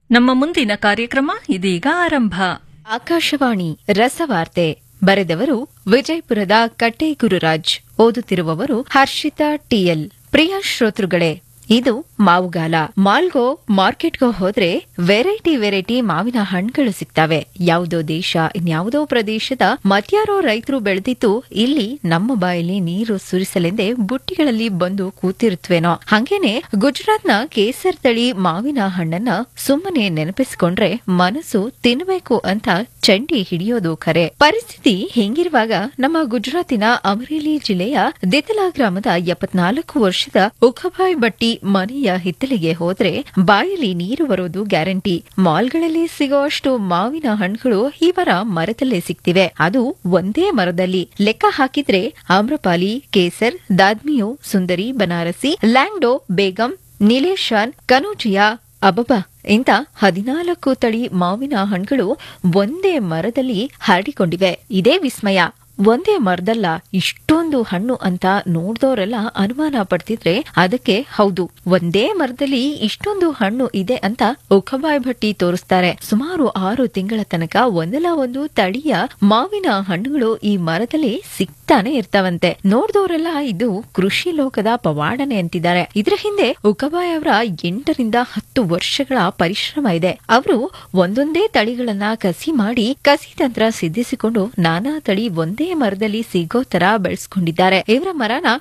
ನಮ್ಮ ಮುಂದಿನ ಕಾರ್ಯಕ್ರಮ ಇದೀಗ ಆರಂಭ ಆಕಾಶವಾಣಿ ರಸವಾರ್ತೆ ಬರೆದವರು ವಿಜಯಪುರದ ಕಟ್ಟೆ ಗುರುರಾಜ್ ಓದುತ್ತಿರುವವರು ಹರ್ಷಿತಾ ಟಿಎಲ್ ಪ್ರಿಯ ಶ್ರೋತೃಗಳೇ ಇದು ಮಾವುಗಾಲ ಮಾಲ್ಗೋ ಮಾರ್ಕೆಟ್ಗೋ ಹೋದ್ರೆ ವೆರೈಟಿ ವೆರೈಟಿ ಮಾವಿನ ಹಣ್ಣುಗಳು ಸಿಗ್ತವೆ ಯಾವುದೋ ದೇಶ ಇನ್ಯಾವುದೋ ಪ್ರದೇಶದ ಮತ್ಯಾರೋ ರೈತರು ಬೆಳೆದಿದ್ದು ಇಲ್ಲಿ ನಮ್ಮ ಬಾಯಲ್ಲಿ ನೀರು ಸುರಿಸಲೆಂದೇ ಬುಟ್ಟಿಗಳಲ್ಲಿ ಬಂದು ಕೂತಿರುತ್ತವೇನೋ ಹಂಗೇನೆ ಗುಜರಾತ್ನ ಕೇಸರ್ ತಳಿ ಮಾವಿನ ಹಣ್ಣನ್ನ ಸುಮ್ಮನೆ ನೆನಪಿಸಿಕೊಂಡ್ರೆ ಮನಸ್ಸು ತಿನ್ನಬೇಕು ಅಂತ ಚಂಡಿ ಹಿಡಿಯೋದು ಖರೆ ಪರಿಸ್ಥಿತಿ ಹಿಂಗಿರುವಾಗ ನಮ್ಮ ಗುಜರಾತಿನ ಅಮರೇಲಿ ಜಿಲ್ಲೆಯ ದಿತಲಾ ಗ್ರಾಮದ ಎಪ್ಪತ್ನಾಲ್ಕು ವರ್ಷದ ಉಖಭಾಯ್ ಬಟ್ಟಿ ಮನೆಯ ಹಿತ್ತಲಿಗೆ ಹೋದ್ರೆ ಬಾಯಲ್ಲಿ ನೀರು ಬರೋದು ಗ್ಯಾರಂಟಿ ಮಾಲ್ಗಳಲ್ಲಿ ಸಿಗುವಷ್ಟು ಮಾವಿನ ಹಣ್ಣುಗಳು ಇವರ ಮರದಲ್ಲೇ ಸಿಗ್ತಿವೆ ಅದು ಒಂದೇ ಮರದಲ್ಲಿ ಲೆಕ್ಕ ಹಾಕಿದ್ರೆ ಆಮ್ರಪಾಲಿ ಕೇಸರ್ ದಾದ್ಮಿಯೋ ಸುಂದರಿ ಬನಾರಸಿ ಲ್ಯಾಂಗ್ಡೋ ಬೇಗಂ ನಿಲೇಶಾನ್ ಕನೋಜಿಯಾ ಅಬಬಾ ಇಂಥ ಹದಿನಾಲ್ಕು ತಳಿ ಮಾವಿನ ಹಣ್ಣುಗಳು ಒಂದೇ ಮರದಲ್ಲಿ ಹರಡಿಕೊಂಡಿವೆ ಇದೇ ವಿಸ್ಮಯ ಒಂದೇ ಮರದಲ್ಲ ಇಷ್ಟೊಂದು ಹಣ್ಣು ಅಂತ ನೋಡ್ದವರೆಲ್ಲ ಅನುಮಾನ ಪಡ್ತಿದ್ರೆ ಅದಕ್ಕೆ ಹೌದು ಒಂದೇ ಮರದಲ್ಲಿ ಇಷ್ಟೊಂದು ಹಣ್ಣು ಇದೆ ಅಂತ ಉಖಬಾಯ್ ಭಟ್ಟಿ ತೋರಿಸ್ತಾರೆ ಸುಮಾರು ಆರು ತಿಂಗಳ ತನಕ ಒಂದಲ್ಲ ಒಂದು ತಳಿಯ ಮಾವಿನ ಹಣ್ಣುಗಳು ಈ ಮರದಲ್ಲಿ ಸಿಗ್ತಾನೆ ಇರ್ತಾವಂತೆ ನೋಡ್ದವರೆಲ್ಲ ಇದು ಕೃಷಿ ಲೋಕದ ಪವಾಡನೆ ಅಂತಿದ್ದಾರೆ ಇದ್ರ ಹಿಂದೆ ಉಕಬಾಯ್ ಅವರ ಎಂಟರಿಂದ ಹತ್ತು ವರ್ಷಗಳ ಪರಿಶ್ರಮ ಇದೆ ಅವರು ಒಂದೊಂದೇ ತಳಿಗಳನ್ನ ಕಸಿ ಮಾಡಿ ಕಸಿ ತಂತ್ರ ಸಿದ್ಧಿಸಿಕೊಂಡು ನಾನಾ ತಳಿ ಒಂದೇ ಮರದಲ್ಲಿ ಸಿಗೋ ತರ ಬೆಳೆಸ್ಕೊಂಡಿದ್ದಾರೆ ಇವರ ಮರನ